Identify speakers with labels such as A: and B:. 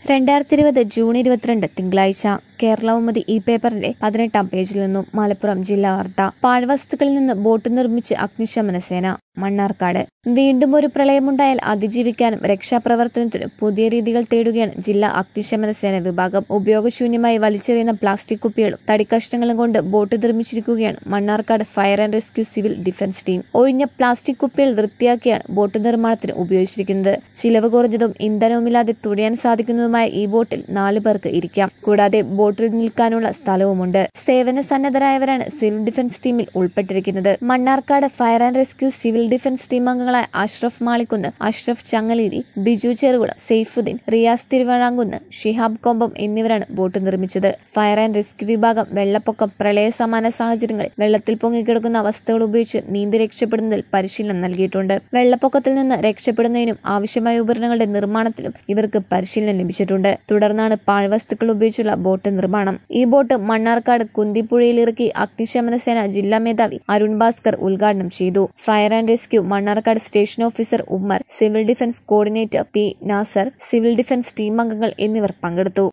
A: രണ്ടായിരത്തി ഇരുപത് ജൂൺ ഇരുപത്തിരണ്ട് തിങ്കളാഴ്ച കേരളൗമതി ഈ പേപ്പറിന്റെ പതിനെട്ടാം പേജിൽ നിന്നും മലപ്പുറം ജില്ലാ വാർത്ത പാഴ്വസ്തുക്കളിൽ നിന്ന് ബോട്ട് നിർമ്മിച്ച് അഗ്നിശമന സേന മണ്ണാർക്കാട് വീണ്ടും ഒരു പ്രളയമുണ്ടായാൽ അതിജീവിക്കാനും രക്ഷാപ്രവർത്തനത്തിനും പുതിയ രീതികൾ തേടുകയാണ് ജില്ലാ അഗ്നിശമന സേന വിഭാഗം ഉപയോഗശൂന്യമായി വലിച്ചെറിയുന്ന പ്ലാസ്റ്റിക് കുപ്പികളും തടിക്കഷ്ണങ്ങളും കൊണ്ട് ബോട്ട് നിർമ്മിച്ചിരിക്കുകയാണ് Mannarkkad fire and rescue civil defence team ഒഴിഞ്ഞ പ്ലാസ്റ്റിക് കുപ്പികൾ വൃത്തിയാക്കിയാണ് ബോട്ട് നിർമ്മാണത്തിന് ഉപയോഗിച്ചിരിക്കുന്നത് ചിലവ് കുറഞ്ഞതും ഇന്ധനവുമില്ലാതെ തുഴയാൻ സാധിക്കുന്നതുമായ ഈ ബോട്ടിൽ നാലു പേർക്ക് ഇരിക്കാം കൂടാതെ ബോട്ടിൽ നിൽക്കാനുള്ള സ്ഥലവുമുണ്ട് സേവന സന്നദ്ധരായവരാണ് സിവിൽ ഡിഫൻസ് ടീമിൽ ഉൾപ്പെട്ടിരിക്കുന്നത് Mannarkkad fire and rescue civil defence team അംഗങ്ങളായ അഷ്റഫ് മാളിക്കുന്ന് അഷ്റഫ് ചങ്ങലേരി ബിജു ചെറുകുളം സെയ്ഫുദ്ദീൻ റിയാസ് തിരുവഴാങ്കുന്ന് ഷിഹാബ് കൊമ്പം എന്നിവരാണ് ബോട്ട് നിർമ്മിച്ചത് ഫയർ ആൻഡ് റെസ്ക്യൂ വിഭാഗം വെള്ളപ്പൊക്കം പ്രളയ സമാന സാഹചര്യങ്ങളിൽ വെള്ളത്തിൽ പൊങ്ങിക്കിടക്കുന്ന അവസ്ഥകൾ ഉപയോഗിച്ച് നീന്തി രക്ഷപ്പെടുന്നതിൽ പരിശീലനം നൽകിയിട്ടുണ്ട് വെള്ളപ്പൊക്കത്തിൽ നിന്ന് രക്ഷപ്പെടുന്നതിനും ആവശ്യമായ ഉപകരണങ്ങളുടെ നിർമ്മാണത്തിലും ഇവർക്ക് പരിശീലനം ലഭിച്ചിട്ടുണ്ട് തുടർന്നാണ് പാഴ്വസ്തുക്കൾ ഉപയോഗിച്ചുള്ള ബോട്ട് നിർമ്മാണം ഈ ബോട്ട് മണ്ണാർക്കാട് കുന്തിപ്പുഴയിൽ ഇറക്കി അഗ്നിശമന സേന ജില്ലാ മേധാവി അരുൺ ഭാസ്കർ ഉദ്ഘാടനം ചെയ്തു fire and rescue Mannarkkad station officer Ummer civil defence coordinator P Nasar civil defence team അംഗങ്ങൾ എന്നിവർ പങ്കെടുത്തു